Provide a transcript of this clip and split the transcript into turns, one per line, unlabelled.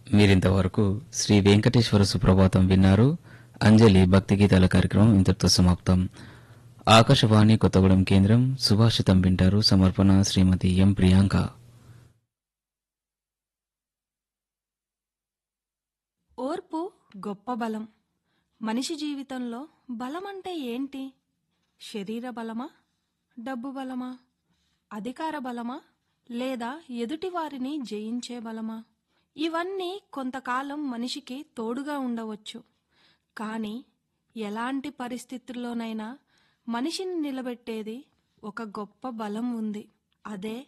మీరింతవరకు శ్రీ వెంకటేశ్వర సుప్రభాతం విన్నారు అంజలి భక్తి గీతాల కార్యక్రమం ఇంతటితో సమాప్తం ఆకాశవాణి కొత్తగూడెం కేంద్రం సుభాషితం వింటారు సమర్పణ శ్రీమతి ఎం ప్రియాంక
ఓర్పు గొప్ప బలం మనిషి జీవితంలో బలం అంటే ఏంటి శరీర బలమా డబ్బు బలమా అధికార బలమా లేదా ఎదుటివారిని జయించే బలమా ఇవన్నీ కొంతకాలం మనిషికి తోడుగా ఉండవచ్చు కానీ ఎలాంటి పరిస్థితుల్లోనైనా మనిషిని నిలబెట్టేది ఒక గొప్ప బలం ఉంది అదే